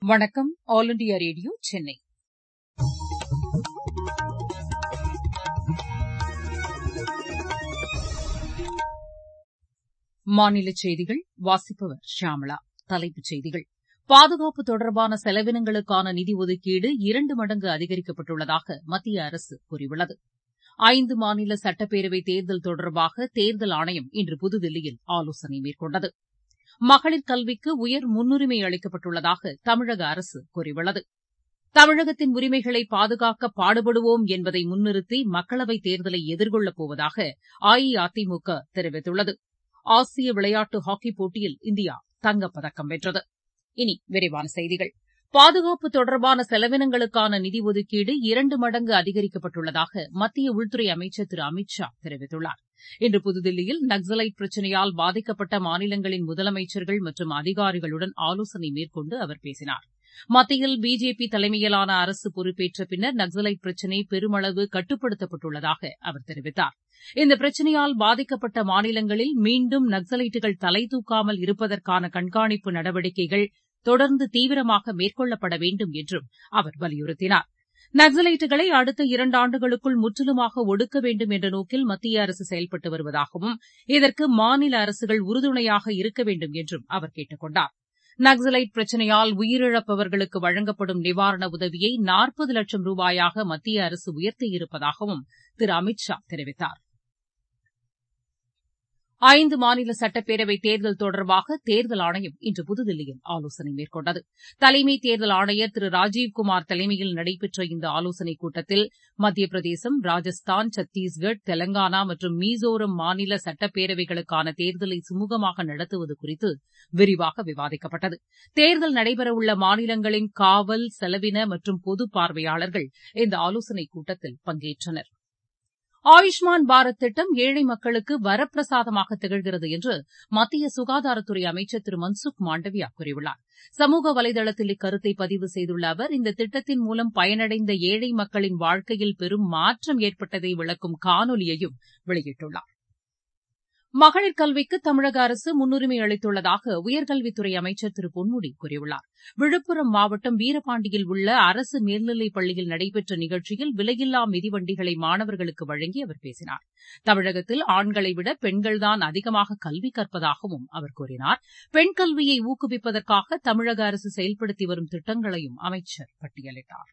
வணக்கம் all India radio Chennai மாநிலச் செய்திகள் வாசிப்பவர் ஷியாமளா தலைப்புச் செய்திகள் பாதுகாப்பு தொடர்பான செலவினங்களுக்கான நிதி ஒதுக்கீடு இரண்டு மடங்கு அதிகரிக்கப்பட்டுள்ளதாக மத்திய அரசு கூறியுள்ளது ஐந்து மாநில சட்டப்பேரவை தேர்தல் தொடர்பாக தேர்தல் ஆணையம் இன்று புதுதில்லியில் ஆலோசனை மேற்கொண்டது மகளிர் கல்விக்கு உயர் முன்னுரிமை அளிக்கப்பட்டுள்ளதாக தமிழக அரசு கூறியுள்ளது தமிழகத்தின் உரிமைகளை பாதுகாக்க பாடுபடுவோம் என்பதை முன்னிறுத்தி மக்களவைத் தேர்தலை எதிர்கொள்ளப் போவதாக அஇஅதிமுக தெரிவித்துள்ளது ஆசிய விளையாட்டு ஹாக்கிப் போட்டியில் இந்தியா தங்கப்பதக்கம் வென்றது இனி விரிவான செய்திகள் பாதுகாப்பு தொடர்பான செலவினங்களுக்கான நிதி ஒதுக்கீடு இரண்டு மடங்கு அதிகரிக்கப்பட்டுள்ளதாக மத்திய உள்துறை அமைச்சர் திரு அமித் ஷா தெரிவித்துள்ளார் இன்று புதுதில்லியில் நக்ஸலைட் பிரச்சினையால் பாதிக்கப்பட்ட மாநிலங்களின் முதலமைச்சர்கள் மற்றும் அதிகாரிகளுடன் ஆலோசனை மேற்கொண்டு அவர் பேசினார் மத்தியில் பிஜேபி தலைமையிலான அரசு பொறுப்பேற்ற பின்னர் நக்ஸலைட் பிரச்சினை பெருமளவு கட்டுப்படுத்தப்பட்டுள்ளதாக அவர் தெரிவித்தார் இந்த பிரச்சினையால் பாதிக்கப்பட்ட மாநிலங்களில் மீண்டும் நக்ஸலைட்டுகள் தலை தூக்காமல் இருப்பதற்கான கண்காணிப்பு நடவடிக்கைகள் தொடர்ந்து தீவிரமாக மேற்கொள்ளப்பட வேண்டும் என்றும் அவர் வலியுறுத்தினார் நக்ஸலைட்டுகளை அடுத்த இரண்டாண்டுகளுக்குள் முற்றிலுமாக ஒடுக்க வேண்டும் என்ற நோக்கில் மத்திய அரசு செயல்பட்டு வருவதாகவும் இதற்கு மாநில அரசுகள் உறுதுணையாக இருக்க வேண்டும் என்றும் அவர் கேட்டுக் கொண்டார் நக்ஸலைட் பிரச்சினையால் உயிரிழப்பவர்களுக்கு வழங்கப்படும் நிவாரண உதவியை நாற்பது லட்சம் ரூபாயாக மத்திய அரசு உயர்த்தியிருப்பதாகவும் திரு அமித் ஷா தெரிவித்தார் ஐந்து மாநில சட்டப்பேரவை தேர்தல் தொடர்பாக தேர்தல் ஆணையம் இன்று புதுதில்லியில் ஆலோசனை மேற்கொண்டது தலைமை தேர்தல் ஆணையர் திரு ராஜீவ்குமார் தலைமையில் நடைபெற்ற இந்த ஆலோசனைக் கூட்டத்தில் மத்திய பிரதேசம் ராஜஸ்தான் சத்தீஸ்கர் தெலங்கானா மற்றும் மிசோரம் மாநில சட்டப்பேரவைகளுக்கான தேர்தலை சுமூகமாக நடத்துவது குறித்து விரிவாக விவாதிக்கப்பட்டது தேர்தல் நடைபெறவுள்ள மாநிலங்களின் காவல் செலவின மற்றும் பொது பார்வையாளர்கள் இந்த ஆலோசனைக் கூட்டத்தில் பங்கேற்றனர் ஆயுஷ்மான் பாரத் திட்டம் ஏழை மக்களுக்கு வரப்பிரசாதமாக திகழ்கிறது என்று மத்திய சுகாதாரத்துறை அமைச்சர் திரு மன்சுக் மாண்டவியா கூறியுள்ளார் சமூக வலைதளத்தில் இக்கருத்தை பதிவு செய்துள்ள அவர் இந்த திட்டத்தின் மூலம் பயனடைந்த ஏழை மக்களின் வாழ்க்கையில் பெரும் மாற்றம் ஏற்பட்டதை விளக்கும் காணொலியையும் வெளியிட்டுள்ளார் மகளிர் கல்விக்கு தமிழக அரசு முன்னுரிமை அளித்துள்ளதாக உயர்கல்வித்துறை அமைச்சர் திரு பொன்முடி கூறியுள்ளார் விழுப்புரம் மாவட்டம் வீரபாண்டியில் உள்ள அரசு மேல்நிலைப் பள்ளியில் நடைபெற்ற நிகழ்ச்சியில் விலையில்லா மிதிவண்டிகளை மாணவர்களுக்கு வழங்கி அவர் பேசினார் தமிழகத்தில் ஆண்களை விட பெண்கள்தான் அதிகமாக கல்வி கற்பதாகவும் அவர் கூறினார் பெண் கல்வியை ஊக்குவிப்பதற்காக தமிழக அரசு செயல்படுத்தி வரும் திட்டங்களையும் அமைச்சர் பட்டியலிட்டார்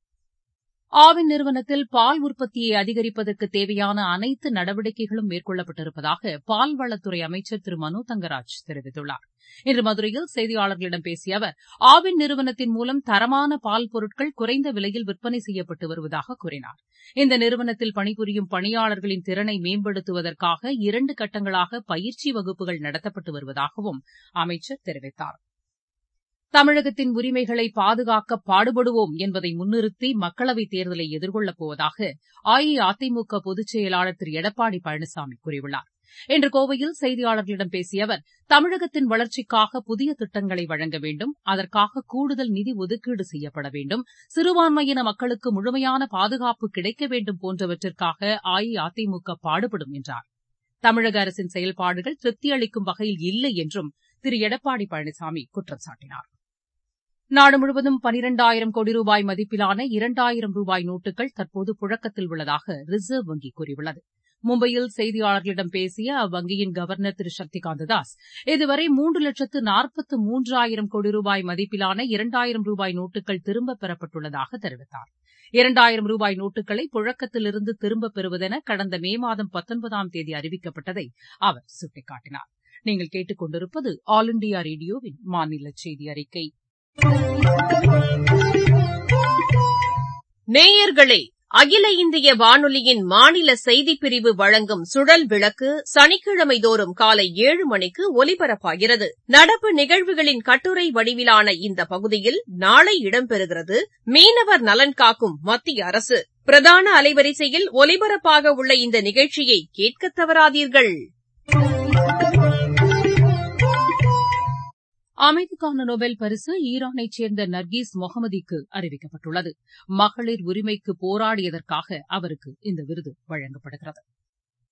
ஆவின் நிறுவனத்தில் பால் உற்பத்தியை அதிகரிப்பதற்கு தேவையான அனைத்து நடவடிக்கைகளும் மேற்கொள்ளப்பட்டிருப்பதாக பால்வளத்துறை அமைச்சர் திரு மனோ தங்கராஜ் தெரிவித்துள்ளார் இன்று மதுரையில் செய்தியாளர்களிடம் பேசிய அவர் ஆவின் நிறுவனத்தின் மூலம் தரமான பால் பொருட்கள் குறைந்த விலையில் விற்பனை செய்யப்பட்டு வருவதாக கூறினார் இந்த நிறுவனத்தில் பணிபுரியும் பணியாளர்களின் திறனை மேம்படுத்துவதற்காக இரண்டு கட்டங்களாக பயிற்சி வகுப்புகள் நடத்தப்பட்டு வருவதாகவும் அமைச்சர் தெரிவித்தார் தமிழகத்தின் உரிமைகளை பாதுகாக்க பாடுபடுவோம் என்பதை முன்னிறுத்தி மக்களவைத் தேர்தலை எதிர்கொள்ளப் போவதாக அஇஅதிமுக பொதுச் செயலாளர் திரு எடப்பாடி பழனிசாமி கூறியுள்ளார் இன்று கோவையில் செய்தியாளர்களிடம் பேசிய அவர் தமிழகத்தின் வளர்ச்சிக்காக புதிய திட்டங்களை வழங்க வேண்டும் அதற்காக கூடுதல் நிதி ஒதுக்கீடு செய்யப்பட வேண்டும் சிறுபான்மையின மக்களுக்கு முழுமையான பாதுகாப்பு கிடைக்க வேண்டும் போன்றவற்றிற்காக அஇஅதிமுக பாடுபடும் என்றார் தமிழக அரசின் செயல்பாடுகள் திருப்தி அளிக்கும் வகையில் இல்லை என்றும் திரு எடப்பாடி பழனிசாமி குற்றம் சாட்டினார் நாடு முழுவதும் பனிரெண்டாயிரம் கோடி ரூபாய் மதிப்பிலான இரண்டாயிரம் ரூபாய் நோட்டுகள் தற்போது புழக்கத்தில் உள்ளதாக ரிசர்வ் வங்கி கூறியுள்ளது மும்பையில் செய்தியாளர்களிடம் பேசிய அவ்வங்கியின் கவர்னர் திரு சக்திகாந்த தாஸ் இதுவரை மூன்று லட்சத்து நாற்பத்து மூன்றாயிரம் கோடி ரூபாய் மதிப்பிலான இரண்டாயிரம் ரூபாய் நோட்டுகள் திரும்பப் பெறப்பட்டுள்ளதாக தெரிவித்தார் இரண்டாயிரம் ரூபாய் நோட்டுகளை புழக்கத்திலிருந்து திரும்பப் பெறுவதென கடந்த மே மாதம் பத்தொன்பதாம் தேதி அறிவிக்கப்பட்டதை அவர் சுட்டிக்காட்டினார் நீங்கள் கேட்டுக் கொண்டிருப்பது ஆல் இண்டியா ரேடியோவின் மாநில செய்தி அறிக்கை நேயர்களே அகில இந்திய வானொலியின் மாநில செய்திப்பிரிவு வழங்கும் சுழல் விளக்கு சனிக்கிழமை தோறும் காலை ஏழு மணிக்கு ஒலிபரப்பாகிறது நடப்பு நிகழ்வுகளின் கட்டுரை வடிவிலான இந்த பகுதியில் நாளை இடம்பெறுகிறது மீனவர் நலன் காக்கும் மத்திய அரசு பிரதான அலைவரிசையில் ஒலிபரப்பாக உள்ள இந்த நிகழ்ச்சியை கேட்க தவறாதீர்கள் அமைதிக்கான நோபல் பரிசு ஈரானைச் சேர்ந்த நர்கீஸ் மொஹமதிக்கு அறிவிக்கப்பட்டுள்ளது மகளிர் உரிமைக்கு போராடியதற்காக அவருக்கு இந்த விருது வழங்கப்படுகிறது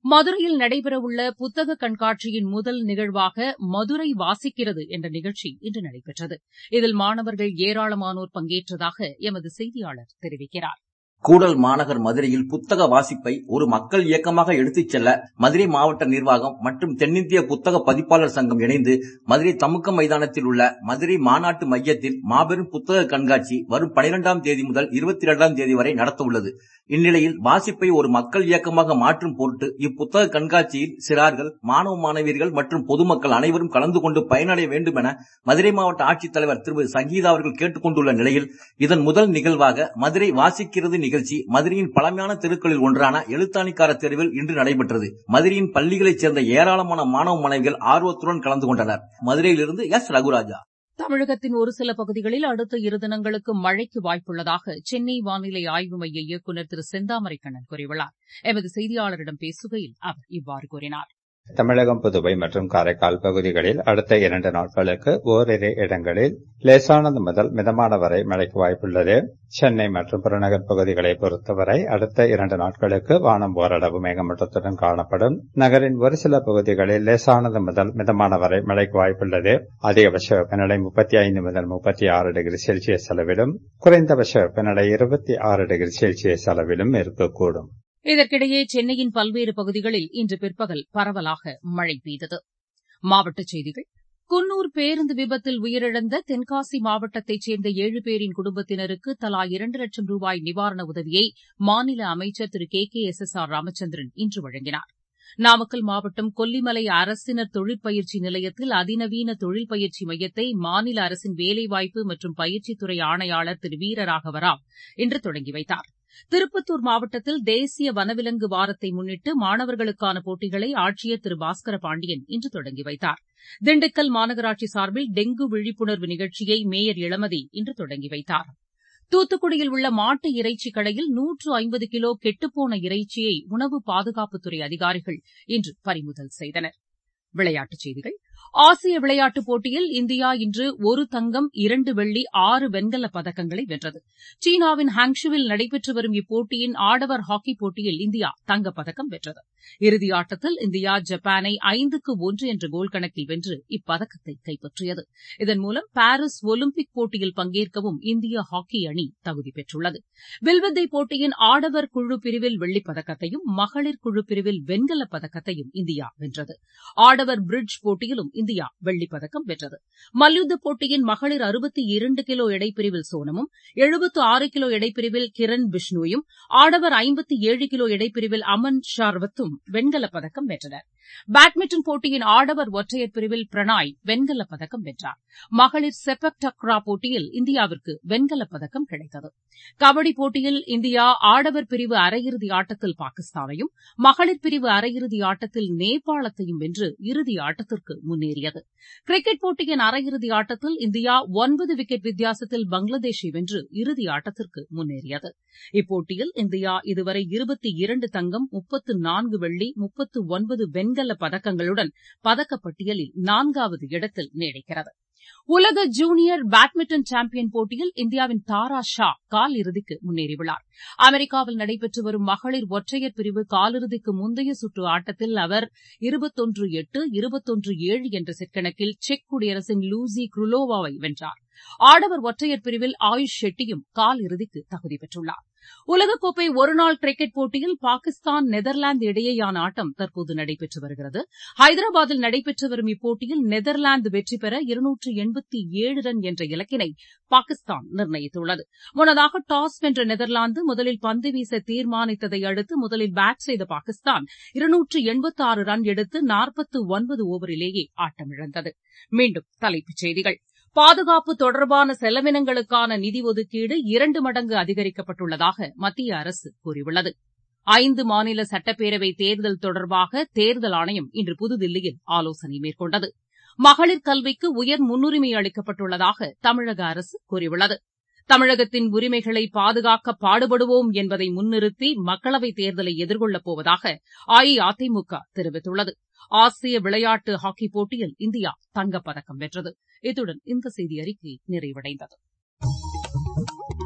மதுரையில் நடைபெறவுள்ள புத்தக கண்காட்சியின் முதல் நிகழ்வாக மதுரை வாசிக்கிறது என்ற நிகழ்ச்சி இன்று நடைபெற்றது இதில் மாணவர்கள் ஏராளமானோர் பங்கேற்றதாக எமது செய்தியாளர் தெரிவிக்கிறார் கூடல் மாநகர் மதுரையில் புத்தக வாசிப்பை ஒரு மக்கள் இயக்கமாக எடுத்துச் செல்ல மதுரை மாவட்ட நிர்வாகம் மற்றும் தென்னிந்திய புத்தக பதிப்பாளர் சங்கம் இணைந்து மதுரை தமுக்க மைதானத்தில் உள்ள மதுரை மாநாட்டு மையத்தில் மாபெரும் புத்தக கண்காட்சி வரும் பனிரெண்டாம் தேதி முதல் இருபத்தி இரண்டாம் தேதி வரை நடத்த உள்ளது இந்நிலையில் வாசிப்பை ஒரு மக்கள் இயக்கமாக மாற்றும் பொருட்டு இப்புத்தக கண்காட்சியில் சிறார்கள் மாணவ மாணவியர்கள் மற்றும் பொதுமக்கள் அனைவரும் கலந்து கொண்டு பயனடைய வேண்டும் என மதுரை மாவட்ட ஆட்சித்தலைவர் திருமதி சங்கீதா அவர்கள் கேட்டுக் கொண்டுள்ள நிலையில் இதன் முதல் நிகழ்வாக மதுரை வாசிக்கிறது நிகழ்ச்சி மதுரையின் பழமையான தெருக்களில் ஒன்றான எழுத்தாணிக்கார தெருவில் இன்று நடைபெற்றது மதுரையின் பள்ளிகளைச் சேர்ந்த ஏராளமான மாணவ மாணவிகள் ஆர்வத்துடன் கலந்து கொண்டனர் மதுரையிலிருந்து எஸ் ரகுராஜா தமிழகத்தின் ஒரு சில பகுதிகளில் அடுத்த இரு தினங்களுக்கு மழைக்கு வாய்ப்புள்ளதாக சென்னை வானிலை ஆய்வு மைய இயக்குநர் திரு செந்தாமரைக்கண்ணன் கூறியுள்ளார் எமது செய்தியாளரிடம் பேசுகையில் அவர் இவ்வாறு கூறினார் தமிழகம் புதுவை மற்றும் காரைக்கால் பகுதிகளில் அடுத்த இரண்டு நாட்களுக்கு ஓரிரு இடங்களில் லேசானது முதல் மிதமான வரை மழைக்கு வாய்ப்புள்ளது சென்னை மற்றும் புறநகர் பகுதிகளை பொறுத்தவரை அடுத்த இரண்டு நாட்களுக்கு வானம் ஓரளவு மேகமூட்டத்துடன் காணப்படும் நகரின் ஒரு சில பகுதிகளில் லேசானது முதல் மிதமான வரை மழைக்கு வாய்ப்புள்ளது அதிகபட்ச வெப்பநிலை முப்பத்தி ஐந்து முதல் முப்பத்தி ஆறு டிகிரி செல்சியஸ் அளவிலும் குறைந்தபட்ச வெப்பநிலை இருபத்தி ஆறு டிகிரி செல்சியஸ் அளவிலும் இருக்கக்கூடும் இதற்கிடையே சென்னையின் பல்வேறு பகுதிகளில் இன்று பிற்பகல் பரவலாக மழை பெய்தது மாவட்டச் செய்திகள் குன்னூர் பேருந்து விபத்தில் உயிரிழந்த தென்காசி மாவட்டத்தைச் சேர்ந்த ஏழு பேரின் குடும்பத்தினருக்கு தலா இரண்டு லட்சம் ரூபாய் நிவாரண உதவியை மாநில அமைச்சர் Thiru K K S S R Ramachandran இன்று வழங்கினார் நாமக்கல் மாவட்டம் கொல்லிமலை அரசினர் தொழிற்பயிற்சி நிலையத்தில் அதிநவீன தொழில் பயிற்சி மையத்தை மாநில அரசின் வேலைவாய்ப்பு மற்றும் பயிற்சித்துறை ஆணையாளர் திரு வீரராகவராவ் இன்று தொடங்கி வைத்தார் திருப்பத்தூர் மாவட்டத்தில் தேசிய வனவிலங்கு வாரத்தை முன்னிட்டு மாணவர்களுக்கான போட்டிகளை ஆட்சியர் திரு பாஸ்கர பாண்டியன் இன்று தொடங்கி வைத்தார் திண்டுக்கல் மாநகராட்சி சார்பில் டெங்கு விழிப்புணர்வு நிகழ்ச்சியை மேயர் இளமதி இன்று தொடங்கி வைத்தார் தூத்துக்குடியில் உள்ள மாட்டு இறைச்சி கடையில் நூற்று ஐம்பது கிலோ கெட்டுப்போன இறைச்சியை உணவு பாதுகாப்புத்துறை அதிகாரிகள் இன்று பறிமுதல் செய்தனர் விளையாட்டுச் செய்திகள் ஆசிய விளையாட்டுப் போட்டியில் இந்தியா இன்று ஒரு தங்கம் இரண்டு வெள்ளி ஆறு வெண்கலப் பதக்கங்களை வென்றது சீனாவின் ஹாங்ஷுவில் நடைபெற்று வரும் இப்போட்டியின் ஆடவர் ஹாக்கிப் போட்டியில் இந்தியா தங்கப்பதக்கம் வென்றது இறுதி ஆட்டத்தில் இந்தியா ஜப்பானை ஐந்துக்கு ஒன்று என்ற கோல் கணக்கில் வென்று இப்பதக்கத்தை கைப்பற்றியது இதன் மூலம் பாரீஸ் ஒலிம்பிக் போட்டியில் பங்கேற்கவும் இந்திய ஹாக்கி அணி தகுதி பெற்றுள்ளது வில்வித்தை போட்டியின் ஆடவர் குழு பிரிவில் வெள்ளிப் பதக்கத்தையும் மகளிர் குழு பிரிவில் வெண்கலப் பதக்கத்தையும் இந்தியா வென்றது ஆடவர் பிரிட்ஜ் போட்டியிலும் இந்தியா வெள்ளிப் பதக்கம் வென்றது மல்யுத்தப் போட்டியின் மகளிர் அறுபத்தி இரண்டு கிலோ எடைப்பிரிவில் சோனமும் எழுபத்து ஆறு கிலோ எடைப்பிரிவில் கிரண் பிஷ்னோயும் ஆடவர் ஐம்பத்தி ஏழு கிலோ எடைப்பிரிவில் அமன் ஷார்வத்தும் வெண்கலப் பதக்கம் வென்றனர் பேட்மிண்டன் போட்டியின் ஆடவர் ஒற்றையர் பிரிவில் பிரணாய் வெண்கலப் பதக்கம் வென்றார் மகளிர் செப்பக் டக்ரா போட்டியில் இந்தியாவிற்கு வெண்கலப் பதக்கம் கிடைத்தது கபடி போட்டியில் இந்தியா ஆடவர் பிரிவு அரையிறுதி ஆட்டத்தில் பாகிஸ்தானையும் மகளிர் பிரிவு அரையிறுதி ஆட்டத்தில் நேபாளத்தையும் வென்று இறுதி ஆட்டத்திற்கு முன்னேறியது கிரிக்கெட் போட்டியின் அரையிறுதி ஆட்டத்தில் இந்தியா ஒன்பது விக்கெட் வித்தியாசத்தில் பங்களாதேஷை வென்று இறுதி ஆட்டத்திற்கு முன்னேறியது இப்போட்டியில் இந்தியா இதுவரை இருபத்தி இரண்டு தங்கம் முப்பத்து நான்கு வெள்ளி முப்பத்து ஒன்பது வெண்கல பதக்கங்களுடன் பதக்கப்பட்டியலில் நான்காவது இடத்தில் நீடிக்கிறது உலக ஜூனியர் பேட்மிண்டன் சாம்பியன் போட்டியில் இந்தியாவின் தாரா ஷா கால் இறுதிக்கு முன்னேறியுள்ளார் அமெரிக்காவில் நடைபெற்று வரும் மகளிர் ஒற்றையர் பிரிவு காலிறுதிக்கு முந்தைய சுற்று ஆட்டத்தில் அவர் இருபத்தொன்று எட்டு இருபத்தொன்று ஏழு என்ற செட் கணக்கில் செக் குடியரசின் லூசி குருலோவாவை வென்றார் ஆடவர் ஒற்றையர் பிரிவில் ஆயுஷ் ஷெட்டியும் கால் இறுதிக்கு தகுதி பெற்றுள்ளார் உலகக்கோப்பை ஒருநாள் கிரிக்கெட் போட்டியில் பாகிஸ்தான் நெதர்லாந்து இடையேயான ஆட்டம் தற்போது நடைபெற்று வருகிறது ஹைதராபாத்தில் நடைபெற்று வரும் இப்போட்டியில் நெதர்லாந்து வெற்றி பெற இருநூற்று எண்பத்தி ஏழு ரன் என்ற இலக்கினை பாகிஸ்தான் நிர்ணயித்துள்ளது முன்னதாக டாஸ் வென்ற நெதர்லாந்து முதலில் பந்து வீச தீர்மானித்ததை அடுத்து முதலில் பேட் செய்த பாகிஸ்தான் இருநூற்று எண்பத்தாறு ரன் எடுத்து நாற்பத்து ஒன்பது ஓவரிலேயே ஆட்டமிழந்தது மீண்டும் தலைப்புச் செய்திகள் பாதுகாப்பு தொடர்பான செலவினங்களுக்கான நிதி ஒதுக்கீடு இரண்டு மடங்கு அதிகரிக்கப்பட்டுள்ளதாக மத்திய அரசு கூறியுள்ளது ஐந்து மாநில சட்டப்பேரவை தேர்தல் தொடர்பாக தேர்தல் ஆணையம் இன்று புதுதில்லியில் ஆலோசனை மேற்கொண்டது மகளிர் கல்விக்கு உயர் முன்னுரிமை அளிக்கப்பட்டுள்ளதாக தமிழக அரசு கூறியுள்ளது தமிழகத்தின் உரிமைகளை பாதுகாக்க பாடுபடுவோம் என்பதை முன்னிறுத்தி மக்களவைத் தேர்தலை எதிர்கொள்ளப் போவதாக அஇஅதிமுக தெரிவித்துள்ளது ஆசிய விளையாட்டு ஹாக்கி போட்டியில் இந்தியா தங்கப்பதக்கம் வென்றது இத்துடன் இந்த செய்தி அறிக்கை நிறைவடைந்தது